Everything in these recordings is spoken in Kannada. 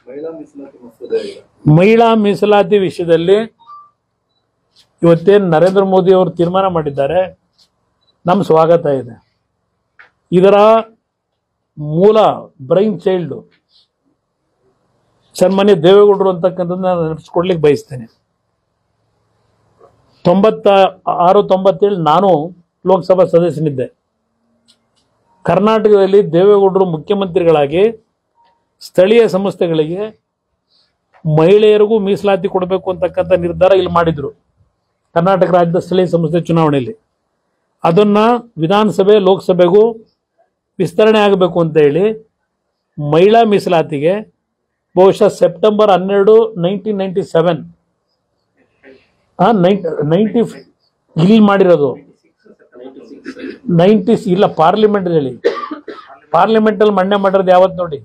ಮಹಿಳಾ ಮೀಸಲಾತಿ ಮಸೂದೆ ಈಗ ಮಹಿಳಾ ಮೀಸಲಾತಿ ವಿಷಯದಲ್ಲಿ ಇವತ್ತೇನು ನರೇಂದ್ರ ಮೋದಿ ಅವರು ತೀರ್ಮಾನ ಮಾಡಿದ್ದಾರೆ ನಮ್ಮ ಸ್ವಾಗತ ಇದೆ ಇದರ ಮೂಲ ಬ್ರೈನ್ ಚೈಲ್ಡು ಸನ್ಮಾನ್ಯ ದೇವೇಗೌಡರು ಅಂತಕ್ಕಂಥದ್ದನ್ನ ನಾನು ನೆನಪಿಸ್ಕೊಡ್ಲಿಕ್ಕೆ ಬಯಸ್ತೇನೆ ತೊಂಬತ್ತ ಆರು ತೊಂಬತ್ತೇಳು ನಾನು ಲೋಕಸಭಾ ಸದಸ್ಯನಿದ್ದೆ ಕರ್ನಾಟಕದಲ್ಲಿ ದೇವೇಗೌಡರು ಮುಖ್ಯಮಂತ್ರಿಗಳಾಗಿ ಸ್ಥಳೀಯ ಸಂಸ್ಥೆಗಳಿಗೆ ಮಹಿಳೆಯರಿಗೂ ಮೀಸಲಾತಿ ಕೊಡಬೇಕು ಅಂತಕ್ಕಂಥ ನಿರ್ಧಾರ ಇಲ್ಲಿ ಮಾಡಿದ್ರು ಕರ್ನಾಟಕ ರಾಜ್ಯದ ಸ್ಥಳೀಯ ಸಂಸ್ಥೆ ಚುನಾವಣೆಯಲ್ಲಿ ಅದನ್ನ ವಿಧಾನಸಭೆ ಲೋಕಸಭೆಗೂ ವಿಸ್ತರಣೆ ಆಗಬೇಕು ಅಂತ ಹೇಳಿ ಮಹಿಳಾ ಮೀಸಲಾತಿಗೆ ಬಹುಶಃ ಸೆಪ್ಟೆಂಬರ್ ಹನ್ನೆರಡು ನೈನ್ಟೀನ್ ನೈಂಟಿ ಸೆವೆನ್ ನೈಂಟಿ ಇಲ್ಲಿ ಮಾಡಿರೋದು ನೈಂಟಿ ಇಲ್ಲ ಪಾರ್ಲಿಮೆಂಟ್ ಹೇಳಿ ಪಾರ್ಲಿಮೆಂಟ್ ಅಲ್ಲಿ ಮಂಡನೆ ಮಾಡಿರೋದು ಯಾವತ್ತು ನೋಡಿ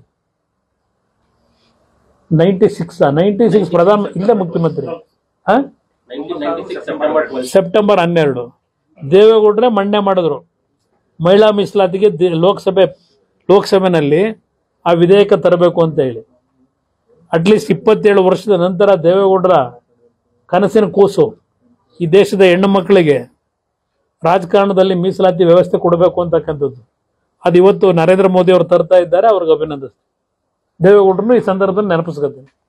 ನೈಂಟಿ ಸಿಕ್ಸ್ ನೈಂಟಿ ಸಿಕ್ಸ್ ಪ್ರಧಾನ ಇಲ್ಲ ಮುಖ್ಯಮಂತ್ರಿ ಹಾ ಸೆಪ್ಟೆಂಬರ್ ಹನ್ನೆರಡು ದೇವೇಗೌಡರೇ ಮಂಡನೆ ಮಾಡಿದ್ರು ಮಹಿಳಾ ಮೀಸಲಾತಿಗೆ ದೇ- ಲೋಕಸಭೆ ಲೋಕಸಭೆನಲ್ಲಿ ಆ ವಿಧೇಯಕ ತರಬೇಕು ಅಂತ ಹೇಳಿ ಅಟ್ಲೀಸ್ಟ್ ಇಪ್ಪತ್ತೇಳು ವರ್ಷದ ನಂತರ ದೇವೇಗೌಡರ ಕನಸಿನ ಕೂಸು ಈ ದೇಶದ ಹೆಣ್ಣು ಮಕ್ಕಳಿಗೆ ರಾಜಕಾರಣದಲ್ಲಿ ಮೀಸಲಾತಿ ವ್ಯವಸ್ಥೆ ಕೊಡಬೇಕು ಅಂತಕ್ಕಂಥದ್ದು ಅದು ಇವತ್ತು ನರೇಂದ್ರ ಮೋದಿ ಅವರು ತರ್ತಾ ಇದ್ದಾರೆ ಅವ್ರಿಗೆ ಅಭಿನಂದಿಸ್ತೀನಿ ದೇವೇಗೌಡರನ್ನು ಈ ಸಂದರ್ಭದಲ್ಲಿ ನೆನಪಿಸ್ಕೊತೀನಿ